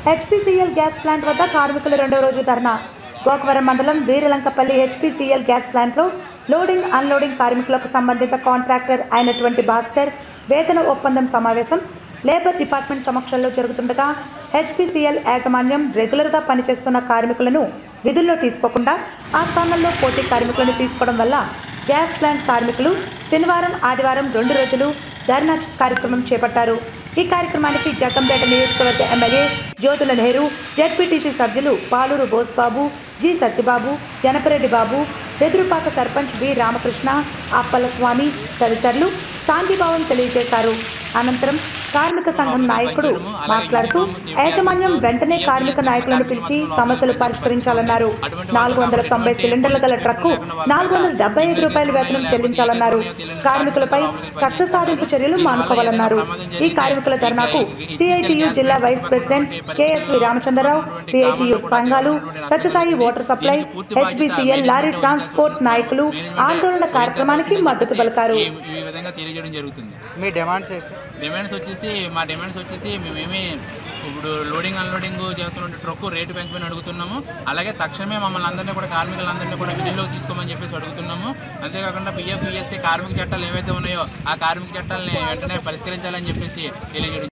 HPCL gas plant వద్ద కార్మికులు రెండవ రోజు ధర్నా గోకవరం మండలం వీరలంకపల్లి హెచ్పిసిఎల్ గ్యాస్ ప్లాంట్లో లోడింగ్ అన్లోడింగ్ కార్మికులకు సంబంధిత కాంట్రాక్టర్ అయినటువంటి భాస్కర్ వేతన ఒప్పందం సమావేశం లేబర్ డిపార్ట్మెంట్ సమక్షంలో జరుగుతుండగా హెచ్పిసిఎల్ యాజమాన్యం రెగ్యులర్గా పనిచేస్తున్న కార్మికులను విధుల్లో తీసుకోకుండా ఆ స్థానంలో పోటీ కార్మికులను తీసుకోవడం వల్ల గ్యాస్ ప్లాంట్ కార్మికులు శనివారం ఆదివారం రెండు రోజులు ధర్నా కార్యక్రమం చేపట్టారు ఈ కార్యక్రమానికి జగ్గంపేట నియోజకవర్గ ఎమ్మెల్యే జ్యోతుల నెహ్రూ జడ్పీటీసీ సభ్యులు పాలూరు బోస్బాబు జి సత్యబాబు జనపరెడ్డి బాబు వెదురుపాక సర్పంచ్ బి రామకృష్ణ అప్పల స్వామి తదితరులు శాంతిభావం తెలియజేశారు అనంతరం కార్మిక సంఘం నాయకుడు మాట్లాడుతూ యాజమాన్యం వెంటనే కార్మిక నాయకులను పిలిచి సమస్యలు పరిష్కరించాలన్నారు నాలుగు వందల తొంభై సిలిండర్ల గల ట్రక్కు నాలుగు వందల డెబ్బై ఐదు రూపాయల వేతనం చెల్లించాలన్నారు కార్మికులపై కక్ష సాధింపు చర్యలు మానుకోవాలన్నారు ఈ కార్మికుల ధర్నాకు సిఐటియు జిల్లా vice president KSV Ramachandrarao CITU సంఘాలు Satyasai water supply HPCL lorry transport నాయకులు ఆందోళన కార్యక్రమానికి మద్దతు పలికారు ఈ ఈ విధంగా తెలియజేయడం జరుగుతుంది మీ డిమాండ్స్ ఏంటి సార్ డిమాండ్స్ వచ్చేసి మా డిమాండ్స్ వచ్చేసి మేమేమి ఇప్పుడు లోడింగ్ అన్లోడింగ్ చేస్తున్న ట్రక్ రేటు పెంచమని అడుగుతున్నాము అలాగే తక్షణమే మమ్మల్ని అందరినీ కూడా కార్మికులందరినీ కూడా విధుల్లోకి తీసుకోమని చెప్పేసి అడుగుతున్నాము అంతేకాకుండా పిఎఫ్ పిఎస్సీ కార్మిక చట్టాలు ఏవైతే ఉన్నాయో ఆ కార్మిక చట్టాలని వెంటనే పరిష్కరించాలని చెప్పేసి తెలియజేయడం